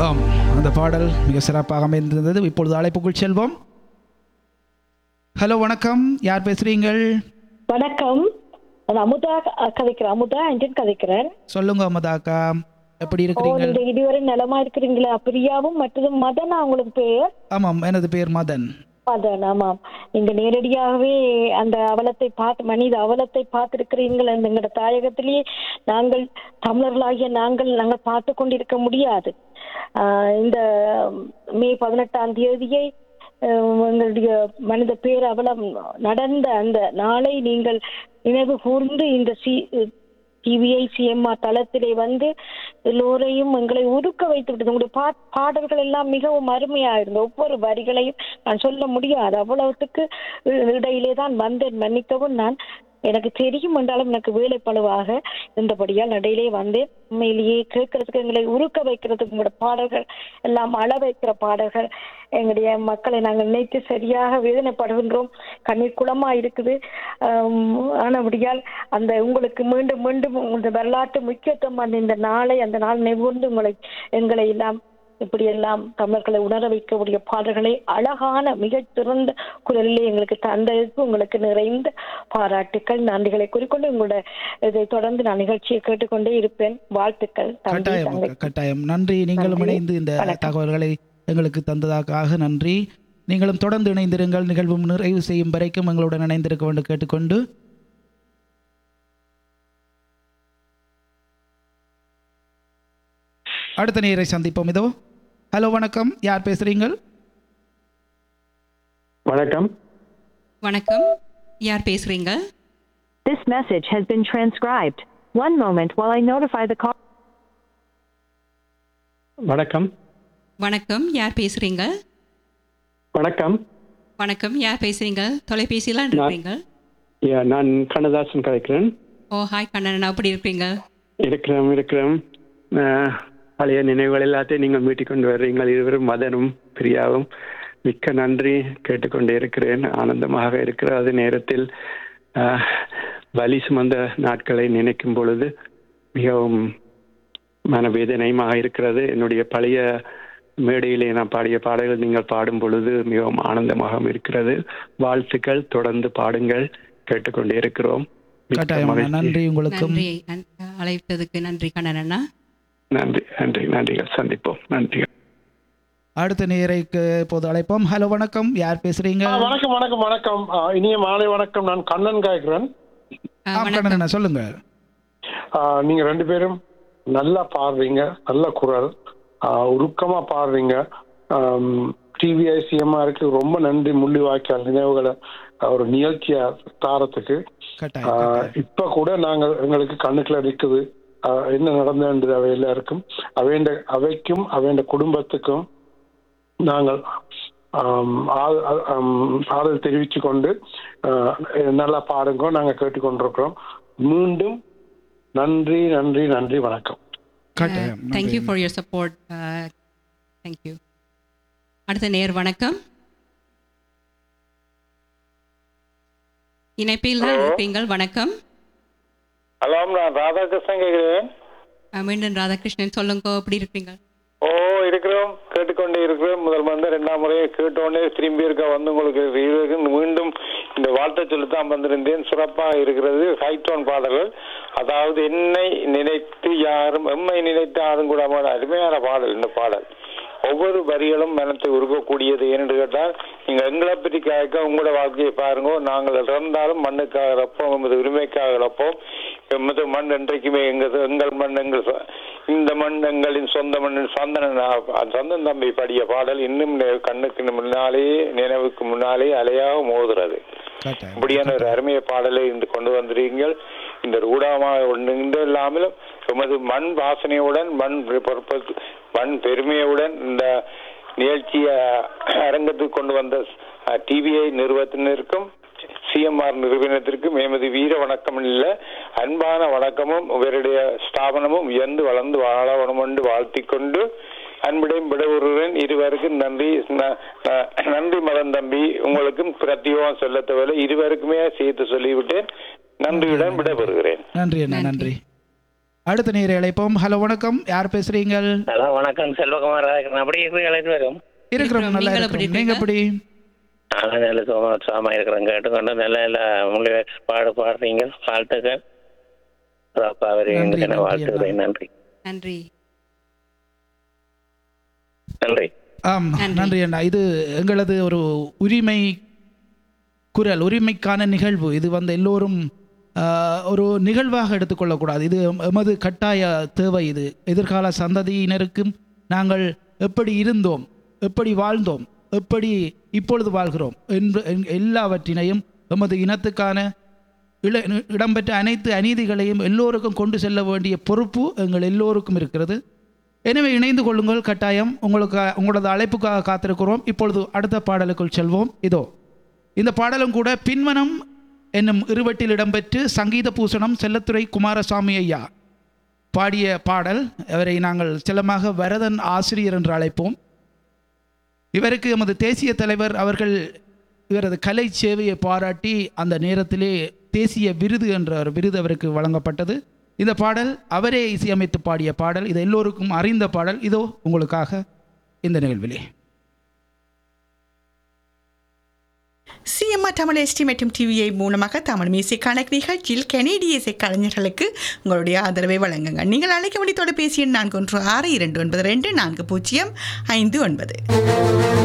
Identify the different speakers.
Speaker 1: ஆம் அந்த பாடல் மிக சிறப்பாக அமைந்திருந்தது இப்பொழுது அழைப்புக்குள் செல்வோம் ஹலோ வணக்கம் யார் பேசுறீங்கள்
Speaker 2: வணக்கம் நான் அமுதா க- கதைக்கிறேன் அமுதா அஞ்சன் கதைக்கிறேன்
Speaker 1: சொல்லுங்க அம்மதாக்கா எப்படி
Speaker 2: ஓ
Speaker 1: இருக்கிறீங்க
Speaker 2: நீங்க இதுவரை நலமா இருக்கிறீங்களா பிரியாவும் மற்றதும் மதனா உங்களுக்கு பேர்
Speaker 1: ஆமாம் எனது பேர் மதன்
Speaker 2: மதன் ஆமாம் நீங்க நேரடியாகவே அந்த அவலத்தை பார்த்து மனித அவலத்தை பார்த்திருக்கிறீர்கள் அந்த எங்களோட தாயகத்திலேயே நாங்கள் தமிழர்களாகிய நாங்கள் நாங்கள் பார்த்து கொண்டிருக்க முடியாது ஆஹ் இந்த மே பதினெட்டாம் தேதியை ஆஹ் எங்களுடைய மனித பேரவலம் நடந்த அந்த நாளை நீங்கள் நினைவு கூர்ந்து இந்த சி டிவிஐ சிஎம்ஆர் தளத்திலே வந்து எல்லோரையும் எங்களை உருக்க வைத்து விட்டது உங்களுடைய பா பாடல்கள் எல்லாம் மிகவும் அருமையா இருந்தது ஒவ்வொரு வரிகளையும் நான் சொல்ல முடியாது அவ்வளவுத்துக்கு இ- இடையிலே தான் வந்தேன் மன்னிக்கவும் நான் எனக்கு தெரியும் என்றாலும் எனக்கு வேலை பழுவாக இருந்தபடியால் நடையிலே வந்தேன் உண்மையிலேயே கேட்கறதுக்கு எங்களை உருக்க வைக்கிறதுக்கு உங்களோட பாடல்கள் எல்லாம் அள வைக்கிற பாடல்கள் எங்களுடைய மக்களை நாங்கள் நினைத்து சரியாக வேதனைப்படுகின்றோம் கண்ணீர் குளமா இருக்குது ஆம், ஆனபடியால் அந்த உங்களுக்கு மீண்டும் மீண்டும் இந்த வரலாற்று முக்கியத்துவம் அந்த இந்த நாளை அந்த நாள் நிபுர்ந்து உங்களை எங்களை எல்லாம் இப்படி எல்லாம் தமிழர்களை உணர வைக்கக்கூடிய பாடல்களை அழகான மிகச் சிறந்த குரலிலே எங்களுக்கு தந்ததற்கு உங்களுக்கு நிறைந்த பாராட்டுக்கள் நன்றிகளை கூறிக்கொண்டு உங்களோட இதை தொடர்ந்து நான் நிகழ்ச்சியை கேட்டுக்கொண்டே இருப்பேன் வாழ்த்துக்கள் தம்பி
Speaker 1: கட்டாயம்
Speaker 2: தங்கை
Speaker 1: அக்கா, கட்டாயம் நன்றி நீங்களும்
Speaker 2: நன்றி.
Speaker 1: இணைந்து இந்த
Speaker 2: வணக்கம்.
Speaker 1: தகவல்களை எங்களுக்கு தந்ததாக நன்றி நீங்களும் தொடர்ந்து இணைந்திருங்கள் நிகழ்வும் நிறைவு செய்யும் வரைக்கும் எங்களுடன் இணைந்திருக்க வேண்டும் கேட்டுக்கொண்டு அடுத்த நேரை சந்திப்போம் இதோ ஹலோ வணக்கம் யார் பேசுறீங்கள்
Speaker 3: வணக்கம்
Speaker 4: வணக்கம் யார் பேசுறீங்க
Speaker 5: This message has been transcribed. One moment while I notify the call.
Speaker 3: வணக்கம்
Speaker 4: வணக்கம் யார் பேசுறீங்க
Speaker 3: வணக்கம்
Speaker 4: வணக்கம் யார் பேசுறீங்க தொலைபேசியில இருக்கிறீங்க
Speaker 3: யா, நான் கண்ணதாசன் கதைக்கிறேன்
Speaker 4: ஓ ஹாய் கண்ணன் அப்படி இருக்கிறீங்க
Speaker 3: இருக்கிறோம் இருக்கிறோம் அஹ், பழைய நினைவுகள் எல்லாத்தையும் நீங்கள் மீட்டிக் கொண்டு வர்றீங்கள் இருவரும் மதனும் பிரியாவும் மிக்க நன்றி கேட்டுக்கொண்டே இருக்கிறேன் ஆனந்தமாக இருக்கிற அதே நேரத்தில் அஹ், வலி சுமந்த நாட்களை நினைக்கும் பொழுது மிகவும் மனவேதனையுமாக இருக்கிறது என்னுடைய பழைய மேடையிலே நான் பாடிய பாடல்கள் நீங்கள் பாடும் பொழுது மிகவும் ஆனந்தமாக இருக்கிறது வாழ்த்துக்கள் தொடர்ந்து பாடுங்கள் கேட்டுக்கொண்டே இருக்கிறோம் மிக்க
Speaker 1: கட்டாயம்
Speaker 3: மகிழ்ச்சி.
Speaker 1: நன்றி உங்களுக்கும்
Speaker 4: நன்றி நன்- அழைத்ததுக்கு நன்றி கண்ணன் அண்ணா
Speaker 3: நன்றி நன்றி நன்றிகள் சந்திப்போம் நன்றிகள்
Speaker 1: அடுத்த நேரைக்கு இப்போது அழைப்போம் ஹலோ வணக்கம் யார் பேசுறீங்க
Speaker 6: ஆ, வணக்கம் வணக்கம் வணக்கம் ஆ, இனிய மாலை வணக்கம் நான் கண்ணன் காய்க்கிறேன்
Speaker 4: ஆ,
Speaker 1: ஆம்
Speaker 4: வணக்கம்
Speaker 1: கண்ணன் சொல்லுங்க
Speaker 6: ஆ, நீங்க ரெண்டு பேரும் நல்லா பாடுறீங்க நல்ல குரல் ஆ, உருக்கமா பாடுறீங்க டிவிஐ சிஎம்ஆருக்கு ரொம்ப நன்றி முள்ளி வாய்க்கால் நினைவுகளை ஆ, ஒரு நிகழ்ச்சியா தாரத்துக்கு
Speaker 1: கட்டாயம்
Speaker 6: ஆ,
Speaker 1: கட்டாயம்.
Speaker 6: இப்ப கூட நாங்கள் எங்களுக்கு கண்ணுக்குள்ள நிற்குது ஆ, என்ன நடந்தது அவை எல்லாருக்கும் அவைண்ட அவைக்கும் அவைண்ட குடும்பத்துக்கும் நாங்கள் ஆம், ஆ- ஆ- ஆம், ஆறுதல் தெரிவித்து கொண்டு ஆ, நல்லா பாடுங்க நாங்கள் கேட்டுக்கொண்டிருக்கிறோம் மீண்டும் நன்றி நன்றி நன்றி வணக்கம்
Speaker 1: கட்டாயம்
Speaker 4: thank you for your support thank you அடுத்த நேர் வணக்கம் இணைப்பில் தான் இருப்பீங்கள் வணக்கம்
Speaker 7: ஹலோ நான் ராதாகிருஷ்ணன் கேட்கிறேன்
Speaker 4: ஆ, மீண்டும் ராதாகிருஷ்ணன் சொல்லுங்க எப்படி இருக்கீங்க
Speaker 7: ஓ இருக்கிறோம் கேட்டுக்கொண்டே இருக்கிறோம் முதல் வந்து ரெண்டாம் முறையை கேட்டோடனே திரும்பி இருக்க வந்து உங்களுக்கு இதுக்கு மீண்டும் இந்த வாழ்த்தை சொல்லித்தான் வந்திருந்தேன் சிறப்பாக இருக்கிறது ஹைட்டோன் பாடல்கள் அதாவது என்னை நினைத்து யாரும் எம்மை நினைத்து யாரும் கூட அருமையான பாடல் இந்த பாடல் ஒவ்வொரு வரிகளும் மனத்தை உருக்கக்கூடியது ஏன்னு கேட்டால் நீங்க எங்களை பற்றி கேட்க உங்களோட வாழ்க்கையை பாருங்க நாங்கள் இறந்தாலும் மண்ணுக்காக இழப்போம் எமது உரிமைக்காக இழப்போம் எமது மண் என்றைக்குமே எங்க எங்கள் மண் எங்கள் சொ- இந்த மண் எங்களின் சொந்த மண் சந்தன சந்தன் தம்பி பாடிய பாடல் இன்னும் நெ- கண்ணுக்கு முன்னாலே நினைவுக்கு முன்னாலே அலையாக மோதுறது
Speaker 1: கட்டாயம்
Speaker 7: இப்படியான ஒரு அருமைய பாடலை இன்று கொண்டு வந்திருக்கீங்கள் இந்த ரூடாமாக ஒன்று இல்லாமலும் எமது மண் வாசனையுடன் மண் பொறுப்பு மண் பெருமையுடன் இந்த நிகழ்ச்சியை அரங்கத்துக்கு கொண்டு வந்த டிவிஐ நிறுவனத்தினருக்கும் சிஎம்ஆர் நிறுவனத்திற்கும் எமது வீர வணக்கம் இல்ல அன்பான வணக்கமும் இவருடைய ஸ்தாபனமும் உயர்ந்து வளர்ந்து வாழவணும் என்று வாழ்த்திக் கொண்டு அன்புடையும் விடவுறேன் இருவருக்கும் நன்றி ந- ந- நன்றி மதன் தம்பி உங்களுக்கும் பிரத்தியோகம் சொல்ல தவிர இருவருக்குமே சேர்த்து சொல்லிவிட்டேன் நன்றியுடன் விடைபெறுகிறேன்
Speaker 1: நன்றி அண்ணா நன்றி அடுத்த நேர அழைப்போம் ஹலோ வணக்கம் யார் பேசுறீங்கள்
Speaker 8: ஹலோ வணக்கம் செல்வகுமார் ராஜகண்ணன் அப்படி இருக்கிறீங்களா வரும்
Speaker 1: இருக்கிறோம்
Speaker 4: இருக்கிறோம்.
Speaker 1: நல்லா
Speaker 4: நீங்கள் எப்படி
Speaker 1: இருக்கிறோம் நீங்க எப்படி
Speaker 8: நான் நல்ல சுகமா சுகமா இருக்கிறேன் கேட்டுக்கொண்டு நல்ல நல்ல மொழி பாடு பாடுறீங்க வாழ்த்துக்கள் சிறப்பா
Speaker 1: நன்றி,
Speaker 8: வருவீங்க
Speaker 1: நன்றி,
Speaker 8: வாழ்த்துக்கிறேன் நன்றி
Speaker 4: நன்றி
Speaker 8: நன்றி
Speaker 1: ஆம்
Speaker 4: நன்றி.
Speaker 1: நன்றி அண்ணா இது எங்களது ஒரு உரிமை குரல் உரிமைக்கான நிகழ்வு இது வந்து எல்லோரும் ஆஹ், ஒரு நிகழ்வாக எடுத்துக்கொள்ளக்கூடாது இது எம்- எமது கட்டாய தேவை இது எதிர்கால சந்ததியினருக்கும் நாங்கள் எப்படி இருந்தோம் எப்படி வாழ்ந்தோம் எப்படி இப்பொழுது வாழ்கிறோம் என்று என்- எல்லாவற்றினையும் எமது இனத்துக்கான இள இடம்பெற்ற அனைத்து அநீதிகளையும் எல்லோருக்கும் கொண்டு செல்ல வேண்டிய பொறுப்பு எங்கள் எல்லோருக்கும் இருக்கிறது எனவே இணைந்து கொள்ளுங்கள் கட்டாயம் உங்களுக்கு உங்களது அழைப்புக்காக காத்திருக்கிறோம் இப்பொழுது அடுத்த பாடலுக்குள் செல்வோம் இதோ இந்த பாடலும் கூட பின்வனம் என்னும் இருவட்டில் இடம்பெற்று சங்கீத பூசணம் செல்லத்துறை குமாரசாமி ஐயா பாடிய பாடல் அவரை நாங்கள் செல்லமாக வரதன் ஆசிரியர் என்று அழைப்போம் இவருக்கு எமது தேசிய தலைவர் அவர்கள் இவரது கலை சேவையை பாராட்டி அந்த நேரத்திலே தேசிய விருது என்ற ஒரு விருது அவருக்கு வழங்கப்பட்டது இந்த பாடல் அவரே இசையமைத்து பாடிய பாடல் இது எல்லோருக்கும் அறிந்த பாடல் இதோ உங்களுக்காக இந்த நிகழ்விலே
Speaker 9: சிஎம்ஆர் தமிழ் எஸ்டி மற்றும் டிவிஐ மூலமாக தமிழ் மியூசிக் கணக்கு நிகழ்ச்சியில் கெனேடிய இசை கலைஞர்களுக்கு உங்களுடைய ஆதரவை வழங்குங்கள் நீங்கள் அழைக்க வேண்டிய தொலைபேசி எண் நான்கு ஒன்று ஆறு இரண்டு ஒன்பது ரெண்டு நான்கு பூஜ்ஜியம் ஐந்து ஒன்பது